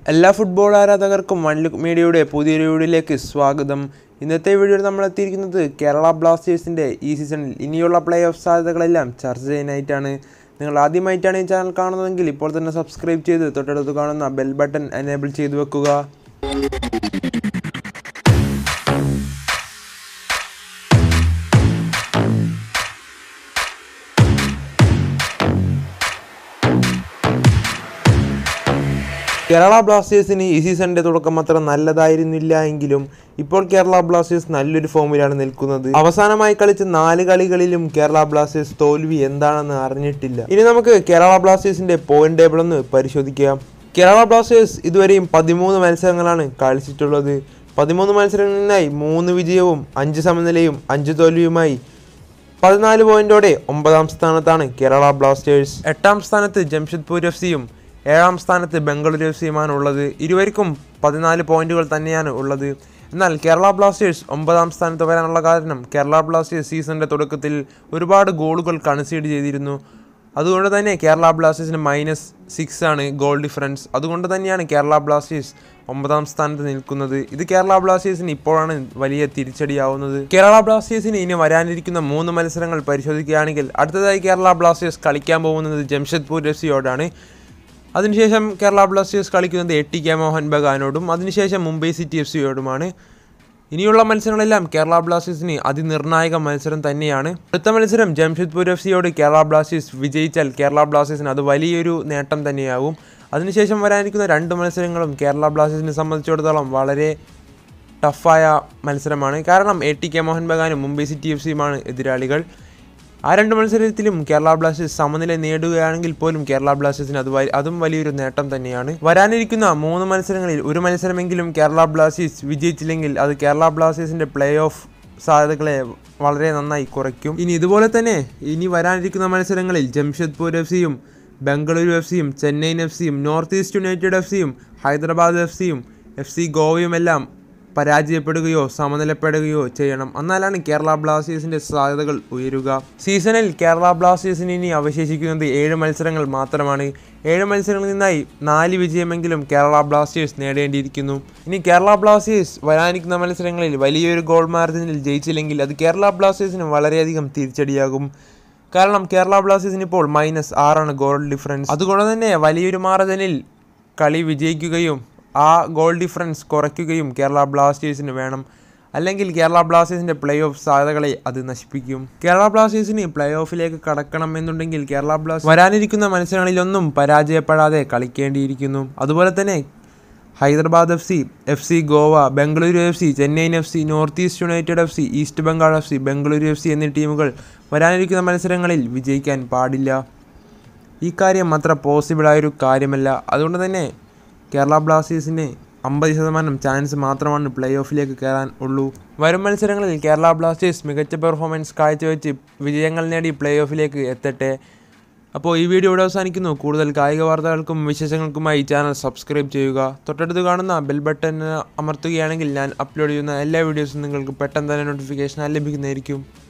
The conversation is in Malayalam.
എല്ലാ ഫുട്ബോൾ ആരാധകർക്കും വൺലുക്ക് മീഡിയയുടെ പുതിയൊരു വീഡിയോയിലേക്ക് സ്വാഗതം ഇന്നത്തെ വീഡിയോയിൽ നമ്മൾ എത്തിയിരിക്കുന്നത് കേരള ബ്ലാസ്റ്റേഴ്സിൻ്റെ ഈ സീസണിൽ ഇനിയുള്ള പ്ലേ ഓഫ് സാധ്യതകളെല്ലാം ചർച്ച ചെയ്യാനായിട്ടാണ് നിങ്ങൾ ആദ്യമായിട്ടാണ് ഈ ചാനൽ കാണുന്നതെങ്കിൽ ഇപ്പോൾ തന്നെ സബ്സ്ക്രൈബ് ചെയ്ത് തൊട്ടടുത്ത് കാണുന്ന ബെൽ ബട്ടൺ എനേബിൾ ചെയ്തു വെക്കുക കേരള ബ്ലാസ്റ്റേഴ്സിന് ഈ സീസണിന്റെ തുടക്കം അത്ര നല്ലതായിരുന്നില്ല എങ്കിലും ഇപ്പോൾ കേരള ബ്ലാസ്റ്റേഴ്സ് നല്ലൊരു ഫോമിലാണ് നിൽക്കുന്നത് അവസാനമായി കളിച്ച നാല് കളികളിലും കേരള ബ്ലാസ്റ്റേഴ്സ് തോൽവി എന്താണെന്ന് അറിഞ്ഞിട്ടില്ല ഇനി നമുക്ക് കേരള ബ്ലാസ്റ്റേഴ്സിന്റെ പോയിന്റ് ടേബിൾ ഒന്ന് പരിശോധിക്കാം കേരള ബ്ലാസ്റ്റേഴ്സ് ഇതുവരെയും പതിമൂന്ന് മത്സരങ്ങളാണ് കളിച്ചിട്ടുള്ളത് പതിമൂന്ന് മത്സരങ്ങളിൽ നിന്നായി മൂന്ന് വിജയവും അഞ്ച് സമനിലയും അഞ്ച് തോൽവിയുമായി പതിനാല് പോയിന്റോടെ ഒമ്പതാം സ്ഥാനത്താണ് കേരള ബ്ലാസ്റ്റേഴ്സ് എട്ടാം സ്ഥാനത്ത് ജംഷഡ്പൂർ എഫ് സിയും ഏഴാം സ്ഥാനത്ത് ബംഗളൂരു എഫ് സിയുമാണ് ഉള്ളത് ഇരുവർക്കും പതിനാല് പോയിന്റുകൾ തന്നെയാണ് ഉള്ളത് എന്നാൽ കേരള ബ്ലാസ്റ്റേഴ്സ് ഒമ്പതാം സ്ഥാനത്ത് വരാനുള്ള കാരണം കേരള ബ്ലാസ്റ്റേഴ്സ് സീസണിൻ്റെ തുടക്കത്തിൽ ഒരുപാട് ഗോളുകൾ കൺസീഡ് ചെയ്തിരുന്നു അതുകൊണ്ട് തന്നെ കേരള ബ്ലാസ്റ്റേഴ്സിന് മൈനസ് സിക്സ് ആണ് ഗോൾ ഡിഫറൻസ് അതുകൊണ്ട് തന്നെയാണ് കേരള ബ്ലാസ്റ്റേഴ്സ് ഒമ്പതാം സ്ഥാനത്ത് നിൽക്കുന്നത് ഇത് കേരള ബ്ലാസ്റ്റേഴ്സിന് ഇപ്പോഴാണ് വലിയ തിരിച്ചടിയാവുന്നത് കേരള ബ്ലാസ്റ്റേഴ്സിന് ഇനി വരാനിരിക്കുന്ന മൂന്ന് മത്സരങ്ങൾ പരിശോധിക്കുകയാണെങ്കിൽ അടുത്തതായി കേരള ബ്ലാസ്റ്റേഴ്സ് കളിക്കാൻ പോകുന്നത് ജംഷഡ്പൂർ എഫ് സിയോടാണ് അതിനുശേഷം കേരള ബ്ലാസ്റ്റേഴ്സ് കളിക്കുന്നത് എ ടി കെ മോഹൻ ബഗാനോടും അതിനുശേഷം മുംബൈ സിറ്റി എഫ് സിയോടുമാണ് ഇനിയുള്ള മത്സരങ്ങളെല്ലാം കേരള ബ്ലാസ്റ്റേഴ്സിന് അതിനിർണായക മത്സരം തന്നെയാണ് അടുത്ത മത്സരം ജംഷഡ്പൂർ എഫ് സിയോട് കേരള ബ്ലാസ്റ്റേഴ്സ് വിജയിച്ചാൽ കേരള ബ്ലാസ്റ്റേഴ്സിന് അത് വലിയൊരു നേട്ടം തന്നെയാകും അതിനുശേഷം വരാനിരിക്കുന്ന രണ്ട് മത്സരങ്ങളും കേരള ബ്ലാസ്റ്റേഴ്സിനെ സംബന്ധിച്ചിടത്തോളം വളരെ ടഫായ മത്സരമാണ് കാരണം എ ടി കെ മോഹൻ ബഗാനും മുംബൈ സിറ്റി എഫ് സിയുമാണ് എതിരാളികൾ ആ രണ്ട് മത്സരത്തിലും കേരള ബ്ലാസ്റ്റേഴ്സ് സമനില നേടുകയാണെങ്കിൽ പോലും കേരള ബ്ലാസ്റ്റേഴ്സിന് അത് വ- അതും വലിയൊരു നേട്ടം തന്നെയാണ് വരാനിരിക്കുന്ന മൂന്ന് മത്സരങ്ങളിൽ ഒരു മത്സരമെങ്കിലും കേരള ബ്ലാസ്റ്റേഴ്സ് വിജയിച്ചില്ലെങ്കിൽ അത് കേരള ബ്ലാസ്റ്റേഴ്സിന്റെ പ്ലേ ഓഫ് സാധ്യതകളെ വളരെ നന്നായി കുറയ്ക്കും ഇനി ഇതുപോലെ തന്നെ ഇനി വരാനിരിക്കുന്ന മത്സരങ്ങളിൽ ജംഷഡ്പൂർ എഫ് സിയും ബംഗളൂരു എഫ് സിയും ചെന്നൈയിൻ എഫ് സിയും നോർത്ത് ഈസ്റ്റ് യുണൈറ്റഡ് എഫ് സിയും ഹൈദരാബാദ് എഫ് സിയും എഫ് സി ഗോവയുമെല്ലാം പരാജയപ്പെടുകയോ സമനിലപ്പെടുകയോ ചെയ്യണം എന്നാലാണ് കേരള ബ്ലാസ്റ്റേഴ്സിന്റെ സാധ്യതകൾ ഉയരുക സീസണിൽ കേരള ബ്ലാസ്റ്റേഴ്സിന് ഇനി അവശേഷിക്കുന്നത് ഏഴ് മത്സരങ്ങൾ മാത്രമാണ് ഏഴ് മത്സരങ്ങളിൽ നിന്നായി നാല് വിജയമെങ്കിലും കേരള ബ്ലാസ്റ്റേഴ്സ് നേടേണ്ടിയിരിക്കുന്നു ഇനി കേരള ബ്ലാസ്റ്റേഴ്സ് വരാനിരിക്കുന്ന മത്സരങ്ങളിൽ വലിയൊരു ഗോൾ മാർജിനിൽ ജയിച്ചില്ലെങ്കിൽ അത് കേരള ബ്ലാസ്റ്റേഴ്സിന് വളരെയധികം തിരിച്ചടിയാകും കാരണം കേരള ബ്ലാസ്റ്റേഴ്സിന് ഇപ്പോൾ മൈനസ് ആറാണ് ഗോൾ ഡിഫറൻസ് അതുകൊണ്ട് തന്നെ വലിയൊരു മാർജിനിൽ കളി വിജയിക്കുകയും ആ ഗോൾ ഡിഫറൻസ് കുറയ്ക്കുകയും കേരള ബ്ലാസ്റ്റേഴ്സിന് വേണം അല്ലെങ്കിൽ കേരള ബ്ലാസ്റ്റേഴ്സിന്റെ പ്ലേ ഓഫ് സാധ്യതകളെ അത് നശിപ്പിക്കും കേരള ബ്ലാസ്റ്റേഴ്സിന് പ്ലേ ഓഫിലേക്ക് കടക്കണം എന്നുണ്ടെങ്കിൽ കേരള ബ്ലാസ്റ്റേഴ്സ് വരാനിരിക്കുന്ന മത്സരങ്ങളിലൊന്നും പരാജയപ്പെടാതെ കളിക്കേണ്ടിയിരിക്കുന്നു അതുപോലെ തന്നെ Hyderabad F C F C Goa Bengaluru F C Chennaiyin F C North East United F C East Bengal F C Bengaluru F C എന്നീ ടീമുകൾ വരാനിരിക്കുന്ന മത്സരങ്ങളിൽ വിജയിക്കാൻ പാടില്ല ഈ കാര്യം അത്ര പോസിബിളായൊരു കാര്യമല്ല അതുകൊണ്ട് തന്നെ കേരള ബ്ലാസ്റ്റേഴ്സിന് അമ്പത് ശതമാനം ചാൻസ് മാത്രമാണ് പ്ലേ ഓഫിലേക്ക് കയറാൻ ഉള്ളൂ വരും മത്സരങ്ങളിൽ കേരള ബ്ലാസ്റ്റേഴ്സ് മികച്ച പെർഫോമൻസ് കാഴ്ചവെച്ച് വിജയങ്ങൾ നേടി പ്ലേ ഓഫിലേക്ക് എത്തട്ടെ അപ്പോൾ ഈ വീഡിയോ ഇവിടെ അവസാനിക്കുന്നു കൂടുതൽ കായിക വാർത്തകൾക്കും വിശേഷങ്ങൾക്കുമായി ഈ ചാനൽ സബ്സ്ക്രൈബ് ചെയ്യുക തൊട്ടടുത്ത് കാണുന്ന ബെൽ ബട്ടൺ അമർത്തുകയാണെങ്കിൽ ഞാൻ അപ്ലോഡ് ചെയ്യുന്ന എല്ലാ വീഡിയോസും നിങ്ങൾക്ക് പെട്ടെന്ന് തന്നെ നോട്ടിഫിക്കേഷൻ ലഭിക്കുന്നതായിരിക്കും